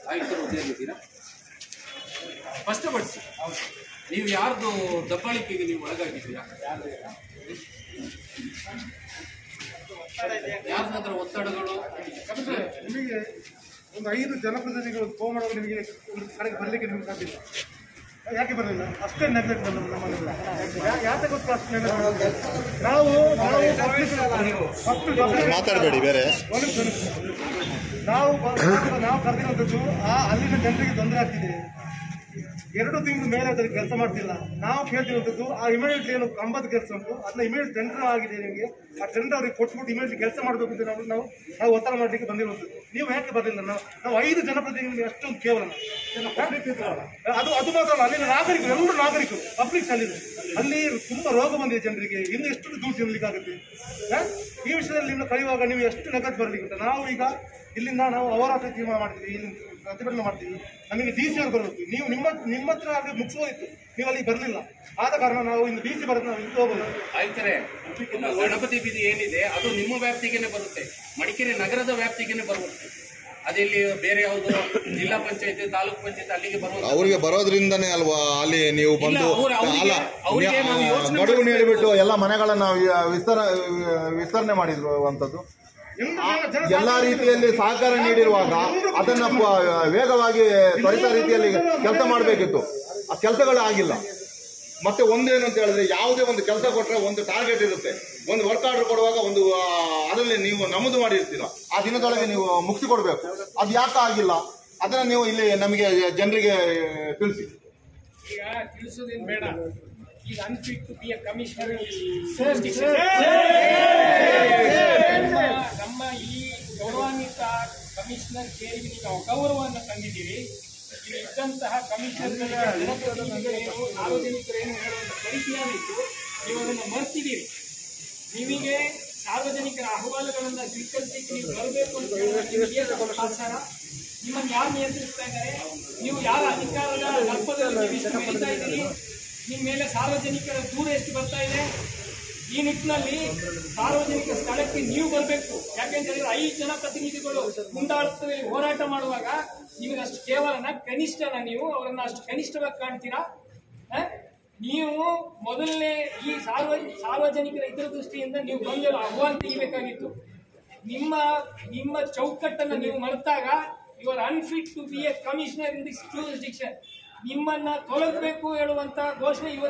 ಆಯುಕ್ತರ ಹುದ್ದೆಯಲ್ಲಿದ್ದೀರಾ ಸ್ಪಷ್ಟಪಡಿಸಿ ನೀವು ಯಾರ್ದು ದಬ್ಬಾಳಿಕೆಗೆ ನೀವು ಒಳಗಾಗಿದ್ದೀರಾ ಯಾರ ಹತ್ರ ಒತ್ತಡಗಳು ನಿಮಗೆ ಒಂದು ಐದು ಜನಪ್ರತಿನಿಧಿಗಳು ಫೋನ್ ಮಾಡುವಾಗ ನಿಮಗೆ ಒಂದು ಕಡೆಗೆ ಬರಲಿಕ್ಕೆ ನಿಮ್ಗೆ ಸಾಧ್ಯ ಇಲ್ಲ. ಯಾಕೆ ಬರಲಿಲ್ಲ ಅಷ್ಟೇ ನೆಗ್ಲೆಕ್ಟ್ ನಮ್ಮ ನಮ್ಮನ್ನೆಲ್ಲ ಯಾ- ಯಾಕೆ ಗೊತ್ತು ಅಷ್ಟು ನೆಗ್ಲೆಕ್ಟ್ ನಾವು ನಾವು ಫಸ್ಟ್ ಮಾತಾಡಬೇಡಿ ಬೇರೆ ಒಂದು ನಿಮಿಷ, ಒಂದು ನಿಮಿಷ. ನಾವು ಬ- ನಾವು ಕರೆದಿರೋದದ್ದು ಆ ಅಲ್ಲಿನ ಜನರಿಗೆ ತೊಂದರೆ ಆಗ್ತಿದೆ ಎರಡು ತಿಂಗಳು ಮೇಲೆ ಅದಕ್ಕೆ ಕೆಲಸ ಮಾಡ್ತಿಲ್ಲ ನಾವು ಕೇಳ್ತಿರೋದದ್ದು ಆ ಇಮಿಡಿಯೇಟ್ಲಿ ಏನು ಕಂಬದ ಕೆಲಸ ಉಂಟು ಅದನ್ನ ಇಮಿಡಿಯೇಟ್ ಟೆಂಡರ್ ಆಗಿದೆ ನಿಮಗೆ ಆ ಟೆಂಡರ್ ಅವ್ರಿಗೆ ಕೊಟ್ಬಿಟ್ಟು ಇಮಿಡಿಯೇಟ್ಲಿ ಕೆಲಸ ಮಾಡಬೇಕು ಅಂತ ನಾವು ನಾವು ನಾವು ಒತ್ತಡ ಮಾಡಲಿಕ್ಕೆ ಬಂದಿರೋದು ನೀವು ಯಾಕೆ ಬರಲಿಲ್ಲ ನಾವು ನಾವು ಐದು ಜನಪ್ರತಿನಿಧಿಗಳು ಅಷ್ಟೊಂದು ಕೇವಲ ಅದು ಅದು ಮಾತ್ರ ಅಲ್ಲ ಅಲ್ಲಿನ ನಾಗರಿಕರು ಎಲ್ಲರೂ ನಾಗರಿಕರು ಪಬ್ಲಿಕ್ ಅಲ್ಲಿದೆ ಅಲ್ಲಿ ತುಂಬಾ ರೋಗ ಬಂದಿದೆ ಜನರಿಗೆ ಇನ್ನು ಎಷ್ಟು ದೂರ ತಿನ್ನಲಿಕ್ಕಾಗುತ್ತೆ ಹ? ಈ ವಿಷಯದಲ್ಲಿ ಇನ್ನು ಕಳೆಯುವಾಗ ನೀವು ಎಷ್ಟು ಲೆಕ್ಕ ಬರಲಿಕ್ಕೆ ಉಂಟು ನಾವು ಈಗ ಇಲ್ಲಿಂದ ನಾವು ಅವರಾಟ ತೀರ್ಮಾನ ಮಾಡ್ತೀವಿ ಇಲ್ಲಿ ಪ್ರತಿಭಟನೆ ಮಾಡ್ತೀವಿ ನಮಗೆ ಡಿ ಸಿ ಅವ್ರು ಬರಬೇಕು ನೀವು ನಿಮ್ಮ ನಿಮ್ಮ ಹತ್ರ ಅದು ಮುಗಿಸೋದಿತ್ತು ನೀವು ಅಲ್ಲಿ ಬರಲಿಲ್ಲ ಆದ ಕಾರಣ ನಾವು ಇನ್ನು ಡಿ ಸಿ ಬರೋದು ನಾವು ಇಲ್ಲಿ ಹೋಗೋದು ಆಯ್ತರೆ ಗಣಪತಿ ಬೀದಿ ಏನಿದೆ ಅದು ನಿಮ್ಮ ವ್ಯಾಪ್ತಿಗೇನೆ ಬರುತ್ತೆ ಮಡಿಕೇರಿ ನಗರದ ವ್ಯಾಪ್ತಿಗೇನೆ ಬರುತ್ತೆ ಅದೆಲ್ಲಿ ಬೇರೆ ಯಾವುದು ಜಿಲ್ಲಾ ಪಂಚಾಯತಿ ತಾಲೂಕು ಪಂಚಾಯತಿ ಅಲ್ಲಿಗೆ ಬರುವಂತ ಅವ್ರಿಗೆ ಬರೋದ್ರಿಂದನೇ ಅಲ್ವಾ ಅಲ್ಲಿ ನೀವು ಬಂದು ಅವ್ರು- ಅವ್ರಿಗೆ- ಅಲ್ಲ ಅವ್ರಿಗೆ ನಾವು ಯೋಚ್ನೆ ಗಡುವು ಮಾಡಿಸ್ಬೇಕು. ನೀಡಿಬಿಟ್ಟು ಎಲ್ಲ ಮನೆಗಳನ್ನ ವಿ- ವಿಸ್ತಾರ ವಿಸ್ತರಣೆ ಮಾಡಿರುವಂಥದ್ದು ಎಲ್ಲರೂ ಜನ- ಜನ ಎಲ್ಲಾ ರೀತಿಯಲ್ಲಿ ಸಹಕಾರ ನೀಡಿರುವಾಗ ಅದನ್ನ ಪ- ವೇಗವಾಗಿ ತ್ವರಿತ ರೀತಿಯಲ್ಲಿ ಕೆಲಸ ಮಾಡಬೇಕಿತ್ತು ಆ ಕೆಲಸಗಳು ಆಗಿಲ್ಲ ಮತ್ತೆ ಒಂದೇನು ಅಂತ ಹೇಳಿದ್ರೆ ಯಾವುದೇ ಒಂದು ಕೆಲಸ ಕೊಟ್ಟರೆ ಒಂದು ಟಾರ್ಗೆಟ್ ಇರುತ್ತೆ ಒಂದು ವರ್ಕ್ ಆರ್ಡರ್ ಕೊಡುವಾಗ ಒಂದು ಆ, ಅದರಲ್ಲಿ ನೀವು ನಮೂದು ಮಾಡಿರ್ತೀರ ಆ ದಿನದೊಳಗೆ ನೀವು ಮುಕ್ತಿ ಕೊಡಬೇಕು ಅದು ಯಾಕೆ ಆಗಿಲ್ಲ ಅದನ್ನ ನೀವು ಇಲ್ಲಿ ನಮಗೆ ಜನರಿಗೆ ತಿಳಿಸಿ ಈಗ ತಿಳಿಸೋದೇನು ಬೇಡ ಈಗ unfit to be a commissioner ನಮ್ಮ ನಮ್ಮ ಈ ಗೌರವಾನ್ವಿತ ಕಮಿಷನರ್ ಸೇರಿಗೆ ನೀವು ಅಗೌರವವನ್ನು ತಂದಿದ್ದೀರಿ ಇಲ್ಲಿ ಇದ್ದಂತಹ ಕಮಿಷನರ್ಗಳಿಗೆ ಜನಪ್ರತಿನಿಧಿಗಳೇನು ಸಾರ್ವಜನಿಕರೇನು ಹೇಳುವಂಥ ಪರಿಚಯವಿತ್ತು ನೀವು ಅದನ್ನು ಮರ್ತಿದ್ದೀರಿ ನಿಮಗೆ ಸಾರ್ವಜನಿಕರ ಅಹವಾಲುಗಳನ್ನು ಸ್ವೀಕರಿಸಲಿಕ್ಕೆ ನೀವು ಬರಬೇಕು ಅಂತ ಹೇಳುವ ನಿಮಗೆ ಸಮಾಚಾರ ನಿಮ್ಮನ್ನು ಯಾರು ನಿಯಂತ್ರಿಸ್ತಾ ಇದ್ದಾರೆ ನೀವು ಯಾರ ಅಧಿಕಾರದ ದರ್ಪದಲ್ಲಿ ನೀವು ಇಷ್ಟು ಮೆರೀತಾ ಇದ್ದೀರಿ ನಿಮ್ಮ ಮೇಲೆ ಸಾರ್ವಜನಿಕರ ದೂರ ಎಷ್ಟು ಬರ್ತಾ ಇದೆ ಈ ನಿಟ್ಟಿನಲ್ಲಿ ಸಾರ್ವಜನಿಕ ಸ್ಥಳಕ್ಕೆ ನೀವು ಬರಬೇಕು ಯಾಕೆಂತ ಹೇಳಿದ್ರೆ ಐದು ಜನ ಪ್ರತಿನಿಧಿಗಳು ಮುಂದಾಳುತ್ತವೆ ಹೋರಾಟ ಮಾಡುವಾಗ ನಿಮಗೆ ಅಷ್ಟು ಕೇವಲನ ಕನಿಷ್ಠನ ನೀವು ಅವರನ್ನ ಅಷ್ಟು ಕನಿಷ್ಠವಾಗಿ ಕಾಣ್ತೀರಾ ಹ? ನೀವು ಮೊದಲನೇ ಈ ಸಾರ್ವ ಸಾರ್ವಜನಿಕರ ಹಿತದೃಷ್ಟಿಯಿಂದ ನೀವು ಬಂದಿರೋ ಅಹವಾಲು ತೆಗಿಬೇಕಾಗಿತ್ತು ನಿಮ್ಮ ನಿಮ್ಮ ಚೌಕಟ್ಟನ್ನು ನೀವು ಮರೆತಾಗ you are unfit to be a commissioner in this jurisdiction ನಿಮ್ಮನ್ನ ತೊಲಗಬೇಕು ಹೇಳುವಂತ ಘೋಷಣೆ ಇವತ್ತು